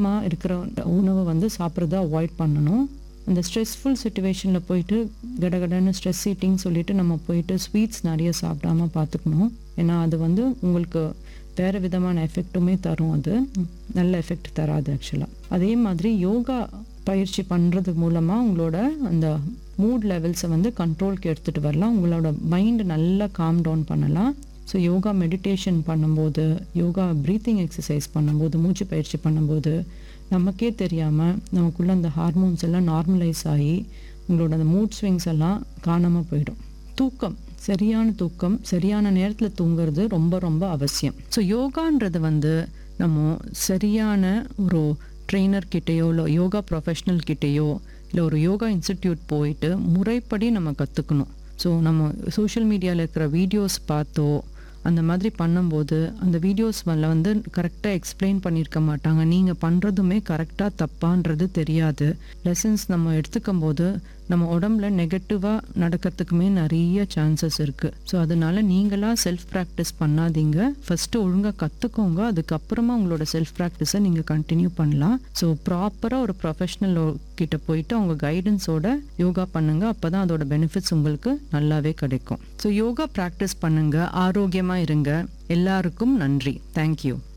காரமாக இருக்கிற உணவை வந்து சாப்பிட்றத அவாய்ட் பண்ணணும் அந்த ஸ்ட்ரெஸ்ஃபுல் சுச்சுவேஷனில் போயிட்டு கடகடன்னு ஸ்ட்ரெஸ் ஈட்டிங் சொல்லிட்டு நம்ம போயிட்டு ஸ்வீட்ஸ் நிறைய சாப்பிடாம பார்த்துக்கணும் ஏன்னா அது வந்து உங்களுக்கு வேறு விதமான எஃபெக்ட்டுமே தரும் அது நல்ல எஃபெக்ட் தராது ஆக்சுவலாக அதே மாதிரி யோகா பயிற்சி பண்ணுறது மூலமாக உங்களோட அந்த மூட் லெவல்ஸை வந்து கண்ட்ரோல்க்கு எடுத்துகிட்டு வரலாம் உங்களோட மைண்ட் நல்லா காம் டவுன் பண்ணலாம் ஸோ யோகா மெடிடேஷன் பண்ணும்போது யோகா ப்ரீத்திங் எக்ஸசைஸ் பண்ணும்போது மூச்சு பயிற்சி பண்ணும்போது நமக்கே தெரியாமல் நமக்குள்ளே அந்த ஹார்மோன்ஸ் எல்லாம் நார்மலைஸ் ஆகி உங்களோட அந்த மூட் ஸ்விங்ஸ் எல்லாம் காணாமல் போயிடும் தூக்கம் சரியான தூக்கம் சரியான நேரத்தில் தூங்குறது ரொம்ப ரொம்ப அவசியம் ஸோ யோகான்றது வந்து நம்ம சரியான ஒரு ட்ரெயினர் கிட்டேயோ இல்லை யோகா ப்ரொஃபஷ்னல் கிட்டேயோ இல்லை ஒரு யோகா இன்ஸ்டிடியூட் போயிட்டு முறைப்படி நம்ம கற்றுக்கணும் ஸோ நம்ம சோஷியல் மீடியாவில் இருக்கிற வீடியோஸ் பார்த்தோ அந்த மாதிரி பண்ணும்போது அந்த வீடியோஸ் வந்து கரெக்டாக எக்ஸ்பிளைன் பண்ணியிருக்க மாட்டாங்க நீங்கள் பண்ணுறதுமே கரெக்டாக தப்பான்றது தெரியாது லெசன்ஸ் நம்ம எடுத்துக்கும் போது நம்ம உடம்புல நெகட்டிவாக நடக்கிறதுக்குமே நிறைய சான்சஸ் இருக்குது ஸோ அதனால நீங்களாக செல்ஃப் ப்ராக்டிஸ் பண்ணாதீங்க ஃபஸ்ட்டு ஒழுங்காக கற்றுக்கோங்க அதுக்கப்புறமா உங்களோட செல்ஃப் ப்ராக்டிஸை நீங்கள் கண்டினியூ பண்ணலாம் ஸோ ப்ராப்பராக ஒரு ப்ரொஃபஷ்னல் கிட்ட போயிட்டு அவங்க கைடன்ஸோட யோகா பண்ணுங்க அப்போ தான் அதோட பெனிஃபிட்ஸ் உங்களுக்கு நல்லாவே கிடைக்கும் ஸோ யோகா ப்ராக்டிஸ் பண்ணுங்க ஆரோக்கியமாக இருங்க எல்லாருக்கும் நன்றி தேங்க்யூ